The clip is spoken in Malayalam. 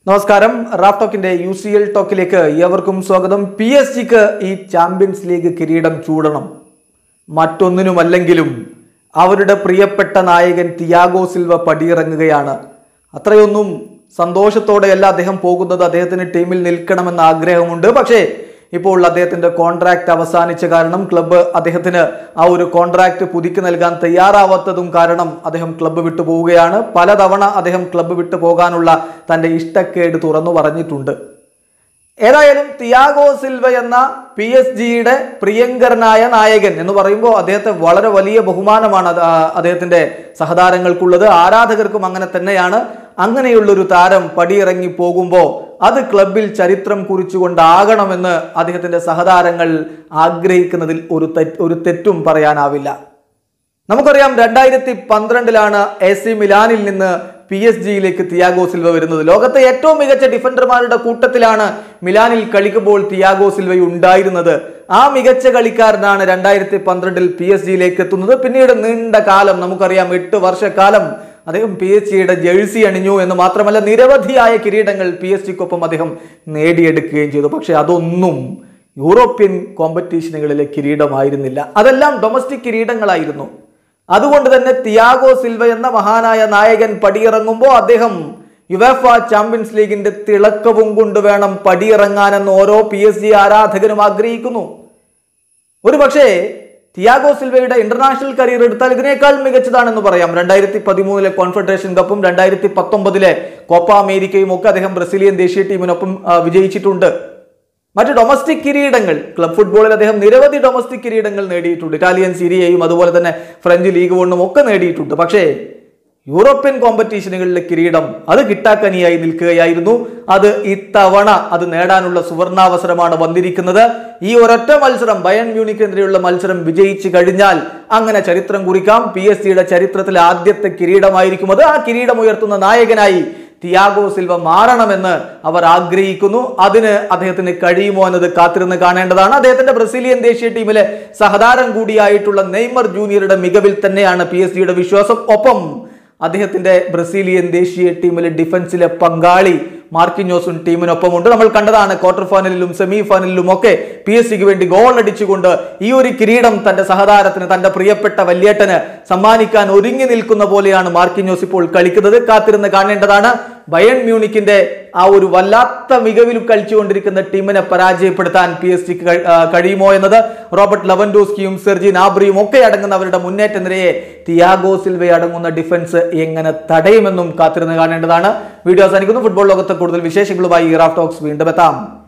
നമസ്കാരം റാഫ് ടോക്കിന്റെ യു സി എൽ ടോക്കിലേക്ക് ഏവർക്കും സ്വാഗതം പി എസ് ജിക്ക് ഈ ചാമ്പ്യൻസ് ലീഗ് കിരീടം ചൂടണം മറ്റൊന്നിനുമല്ലെങ്കിലും അവരുടെ പ്രിയപ്പെട്ട നായകൻ തിയാഗോ സിൽവ പടിയിറങ്ങുകയാണ് അത്രയൊന്നും സന്തോഷത്തോടെയല്ല അദ്ദേഹം പോകുന്നത് അദ്ദേഹത്തിന് ടീമിൽ നിൽക്കണമെന്ന ആഗ്രഹമുണ്ട് പക്ഷേ ഇപ്പോൾ അദ്ദേഹത്തിന്റെ കോൺട്രാക്ട് അവസാനിച്ച കാരണം ക്ലബ്ബ് അദ്ദേഹത്തിന് ആ ഒരു കോൺട്രാക്ട് പുതുക്കി നൽകാൻ തയ്യാറാവാത്തതും കാരണം അദ്ദേഹം ക്ലബ്ബ് വിട്ടു പോവുകയാണ് പലതവണ അദ്ദേഹം ക്ലബ്ബ് വിട്ടു പോകാനുള്ള തന്റെ ഇഷ്ടക്കേട് തുറന്നു പറഞ്ഞിട്ടുണ്ട് ഏതായാലും തിയാഗോ സിൽവ എന്ന പി എസ് ജിയുടെ പ്രിയങ്കരനായ നായകൻ എന്ന് പറയുമ്പോൾ അദ്ദേഹത്തെ വളരെ വലിയ ബഹുമാനമാണ് അത് ആ അദ്ദേഹത്തിന്റെ സഹതാരങ്ങൾക്കുള്ളത് ആരാധകർക്കും അങ്ങനെ തന്നെയാണ് അങ്ങനെയുള്ളൊരു താരം പടിയിറങ്ങി പോകുമ്പോൾ അത് ക്ലബിൽ ചരിത്രം കുറിച്ചുകൊണ്ടാകണമെന്ന് അദ്ദേഹത്തിന്റെ സഹതാരങ്ങൾ ആഗ്രഹിക്കുന്നതിൽ ഒരു തെറ്റ് ഒരു തെറ്റും പറയാനാവില്ല നമുക്കറിയാം രണ്ടായിരത്തി പന്ത്രണ്ടിലാണ് എ സി മിലാനിൽ നിന്ന് പി എസ് ജിയിലേക്ക് തിയാഗോ സിൽവ വരുന്നത് ലോകത്തെ ഏറ്റവും മികച്ച ഡിഫൻഡർമാരുടെ കൂട്ടത്തിലാണ് മിലാനിൽ കളിക്കുമ്പോൾ തിയാഗോ സിൽവ ഉണ്ടായിരുന്നത് ആ മികച്ച കളിക്കാരനാണ് രണ്ടായിരത്തി പന്ത്രണ്ടിൽ പി എസ് ജിയിലേക്ക് എത്തുന്നത് പിന്നീട് നീണ്ട കാലം നമുക്കറിയാം എട്ട് വർഷക്കാലം അദ്ദേഹം പി എസ് ജിയുടെ ജേഴ്സി അണിഞ്ഞു എന്ന് മാത്രമല്ല നിരവധിയായ കിരീടങ്ങൾ പി എസ് ജിക്കൊപ്പം അദ്ദേഹം നേടിയെടുക്കുകയും ചെയ്തു പക്ഷെ അതൊന്നും യൂറോപ്യൻ കോമ്പറ്റീഷനുകളിലെ കിരീടമായിരുന്നില്ല അതെല്ലാം ഡൊമസ്റ്റിക് കിരീടങ്ങളായിരുന്നു അതുകൊണ്ട് തന്നെ തിയാഗോ സിൽവ എന്ന മഹാനായ നായകൻ പടിയിറങ്ങുമ്പോൾ അദ്ദേഹം യുവേഫ ചാമ്പ്യൻസ് ലീഗിന്റെ തിളക്കവും കൊണ്ട് വേണം പടിയിറങ്ങാനെന്ന് ഓരോ പി എസ് ജി ആരാധകരും ആഗ്രഹിക്കുന്നു ഒരു പക്ഷേ തിയാഗോ സിൽവയുടെ ഇന്റർനാഷണൽ കരിയർ എടുത്താൽ ഇതിനേക്കാൾ മികച്ചതാണെന്ന് പറയാം രണ്ടായിരത്തി പതിമൂന്നിലെ കോൺഫെഡറേഷൻ കപ്പും രണ്ടായിരത്തി പത്തൊമ്പതിലെ കോപ്പ അമേരിക്കയും ഒക്കെ അദ്ദേഹം ബ്രസീലിയൻ ദേശീയ ടീമിനൊപ്പം ആ, വിജയിച്ചിട്ടുണ്ട് മറ്റ് ഡൊമസ്റ്റിക് കിരീടങ്ങൾ ക്ലബ് ഫുട്ബോളിൽ അദ്ദേഹം നിരവധി ഡൊമസ്റ്റിക് കിരീടങ്ങൾ നേടിയിട്ടുണ്ട് ഇറ്റാലിയൻ സീരിയയും അതുപോലെ തന്നെ ഫ്രഞ്ച് ലീഗ് വണ്ണും ഒക്കെ നേടിയിട്ടുണ്ട് പക്ഷേ യൂറോപ്യൻ കോമ്പറ്റീഷനുകളിലെ കിരീടം അത് കിട്ടാക്കനിയായി നിൽക്കുകയായിരുന്നു അത് ഇത്തവണ അത് നേടാനുള്ള സുവർണാവസരമാണ് വന്നിരിക്കുന്നത് ഈ ഒരൊറ്റ മത്സരം ബയൺ മ്യൂണിക്കെതിരെയുള്ള മത്സരം വിജയിച്ചു കഴിഞ്ഞാൽ അങ്ങനെ ചരിത്രം കുറിക്കാം പി എസ് സിയുടെ ചരിത്രത്തിലെ ആദ്യത്തെ കിരീടമായിരിക്കും അത് ആ കിരീടം ഉയർത്തുന്ന നായകനായി തിയാഗോ സിൽവ മാറണമെന്ന് അവർ ആഗ്രഹിക്കുന്നു അതിന് അദ്ദേഹത്തിന് കഴിയുമോ എന്നത് കാത്തിരുന്ന് കാണേണ്ടതാണ് അദ്ദേഹത്തിന്റെ ബ്രസീലിയൻ ദേശീയ ടീമിലെ സഹതാരം കൂടിയായിട്ടുള്ള നെയ്മർ ജൂനിയറുടെ മികവിൽ തന്നെയാണ് പി എസ് ജിയുടെ വിശ്വാസം ഒപ്പം അദ്ദേഹത്തിന്റെ ബ്രസീലിയൻ ദേശീയ ടീമിലെ ഡിഫൻസിലെ പങ്കാളി മാർക്കിഞ്ഞോസും ടീമിനൊപ്പമുണ്ട് നമ്മൾ കണ്ടതാണ് ക്വാർട്ടർ ഫൈനലിലും സെമി ഫൈനലിലും ഒക്കെ പി എസ് സിക്ക് വേണ്ടി ഗോൾ അടിച്ചുകൊണ്ട് ഈ ഒരു കിരീടം തന്റെ സഹതാരത്തിന് തന്റെ പ്രിയപ്പെട്ട വല്യേട്ടന് സമ്മാനിക്കാൻ ഒരുങ്ങി നിൽക്കുന്ന പോലെയാണ് മാർക്കിഞ്ഞോസ് ഇപ്പോൾ കളിക്കുന്നത് കാത്തിരുന്ന് കാണേണ്ടതാണ് ബയൺ മ്യൂണിക്കിന്റെ ആ ഒരു വല്ലാത്ത മികവിൽ കളിച്ചുകൊണ്ടിരിക്കുന്ന ടീമിനെ പരാജയപ്പെടുത്താൻ പി എസ് ജിക്ക് കഴിയുമോ എന്നത് റോബർട്ട് ലവൻഡോസ്കിയും സെർജി നാബ്രിയും ഒക്കെ അടങ്ങുന്നവരുടെ മുന്നേറ്റ നിരയെ തിയാഗോ സിൽവ അടങ്ങുന്ന ഡിഫൻസ് എങ്ങനെ തടയുമെന്നും കാത്തിരുന്ന് കാണേണ്ടതാണ് വീഡിയോ അവസാനിക്കുന്നു ഫുട്ബോൾ ലോകത്തെ കൂടുതൽ വിശേഷങ്ങളുമായി റാഫ് ടോക്സ് വീണ്ടും എത്താം